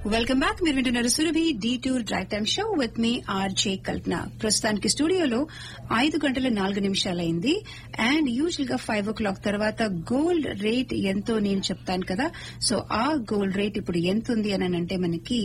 welcome back మీరు వింటున్నారు Surabhi the tour drive time show with me RJ Kalpana ప్రస్తుతానికి స్టూడియోలో ఐదు గంటల నాలుగు నిమిషాలైంది అండ్ యూజువల్ గా ఫైవ్ ఓ క్లాక్ తర్వాత గోల్డ్ రేట్ ఎంతో నేను చెప్తాను కదా సో ఆ గోల్డ్ రేట్ ఇప్పుడు ఎంత ఉంది అని అంటే మనకి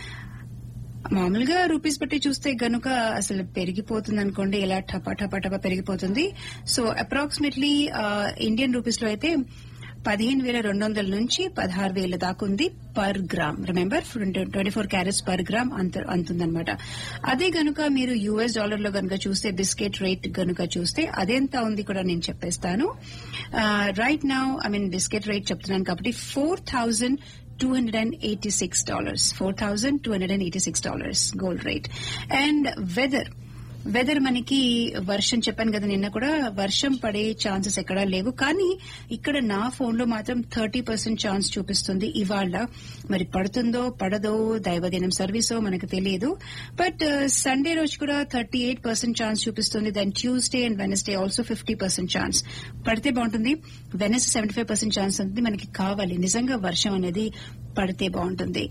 మామూలుగా రూపీస్ బట్టి చూస్తే గనుక అసలు పెరిగిపోతుంది అనుకోండి ఇలా టపా టపా టపా పెరిగిపోతుంది సో అప్రాక్సిమేట్లీ ఇండియన్ రూపీస్ లో అయితే పదిహేను వేల రెండు వందల నుంచి పదహారు వేల దాకా ఉంది per gram remember twenty four carats per gram అంత అంతుందన్నమాట అదే గనుక మీరు యుఎస్ డాలర్ లో గనుక చూస్తే బిస్కెట్ రేట్ గనుక చూస్తే అదెంత ఉంది కూడా నేను చెప్పేస్తాను right now I mean biscuit rate చెప్తున్నాను కాబట్టి four thousand two hundred and eighty six dollars four thousand two hundred and eighty six dollars gold rate and weather weather మనకి వర్షం చెప్పాను కదా నిన్న కూడా వర్షం పడే ఛాన్సెస్ ఎక్కడా లేవు కానీ ఇక్కడ నా ఫోన్ లో మాత్రం థర్టీ పర్సెంట్ ఛాన్స్ చూపిస్తుంది ఇవాళ మరి పడుతుందో పడదో దైవదినం సర్వీసో మనకు తెలియదు బట్ సండే రోజు కూడా థర్టీ ఎయిట్ పర్సెంట్ ఛాన్స్ చూపిస్తుంది then Tuesday and Wednesday also fifty percent chance పడితే బాగుంటుంది Wednesday seventy five percent chance ఉంది మనకి కావాలి నిజంగా వర్షం అనేది పడితే బాగుంటుంది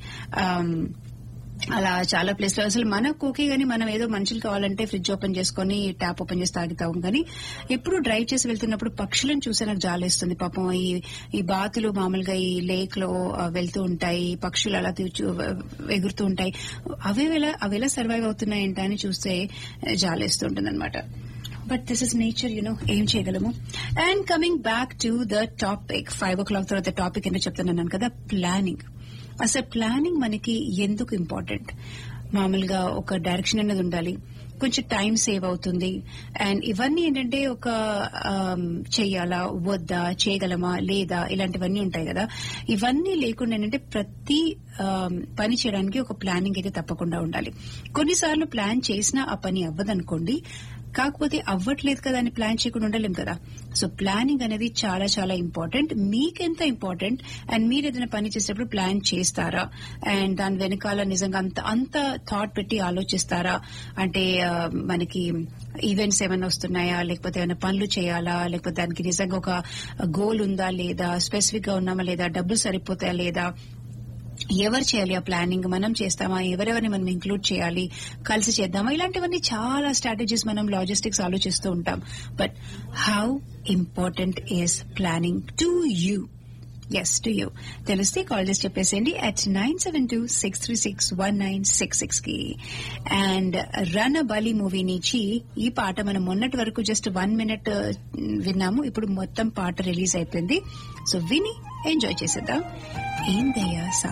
అలా చాలా ప్లేస్ లో అసలు మనకు ఓకే గానీ మనం ఏదో మనుషులు కావాలంటే ఫ్రిడ్జ్ ఓపెన్ చేసుకుని ట్యాప్ ఓపెన్ చేసి తాగుతాం కానీ ఎప్పుడు డ్రైవ్ చేసి వెళ్తున్నప్పుడు పక్షులను చూస్తే నాకు జాలేస్తుంది పాపం ఈ ఈ బాతులు మామూలుగా ఈ లేక్ లో వెళ్తూ ఉంటాయి పక్షులు అలా ఎగురుతూ ఉంటాయి అవి ఎలా అవి ఎలా సర్వైవ్ అవుతున్నాయి ఏంటా అని చూస్తే జాలేస్తుంటుంది అనమాట but this is nature you know ఏం చేయగలము and coming back to the topic five o'clock తర్వాత టాపిక్ ఏంటో చెప్తున్నాను కదా ప్లానింగ్ అసలు ప్లానింగ్ మనకి ఎందుకు ఇంపార్టెంట్ మామూలుగా ఒక డైరెక్షన్ అనేది ఉండాలి కొంచెం టైం సేవ్ అవుతుంది అండ్ ఇవన్నీ ఏంటంటే ఒక చెయ్యాలా వద్దా చేయగలమా లేదా ఇలాంటివన్నీ ఉంటాయి కదా ఇవన్నీ లేకుండా ఏంటంటే ప్రతి పని చేయడానికి ఒక ప్లానింగ్ అయితే తప్పకుండా ఉండాలి కొన్నిసార్లు ప్లాన్ చేసినా ఆ పని అవ్వదనుకోండి కాకపోతే అవ్వట్లేదు కదా అని ప్లాన్ చేయకుండా ఉండలేం కదా సో ప్లానింగ్ అనేది చాలా చాలా ఇంపార్టెంట్ మీకెంత ఇంపార్టెంట్ అండ్ మీరు ఏదైనా పని చేసేటప్పుడు ప్లాన్ చేస్తారా అండ్ దాని వెనకాల నిజంగా అంత అంత థాట్ పెట్టి ఆలోచిస్తారా అంటే మనకి ఈవెంట్స్ ఏమైనా వస్తున్నాయా లేకపోతే ఏమైనా పనులు చేయాలా లేకపోతే దానికి నిజంగా ఒక గోల్ ఉందా లేదా స్పెసిఫిక్ గా ఉన్నామా లేదా డబ్బులు సరిపోతాయా లేదా ఎవరు చేయాలి ఆ ప్లానింగ్ మనం చేస్తామా ఎవరెవరిని మనం ఇంక్లూడ్ చేయాలి కలిసి చేద్దామా ఇలాంటివన్నీ చాలా స్ట్రాటజీస్ మనం లాజిస్టిక్స్ ఆలోచిస్తూ ఉంటాం but how important is planning to us to you తెలిస్తే కాల్ చేసి చెప్పేసేయండి at nine seven two six three six one nine six six కి అండ్ రన్ బలి మూవీ నుంచి ఈ పాట మనం మొన్నటి వరకు జస్ట్ వన్ మినిట్ విన్నాము ఇప్పుడు మొత్తం పాట రిలీజ్ అయిపోయింది సో విని ఎంజాయ్ చేసేద్దాం ఏందయ్యా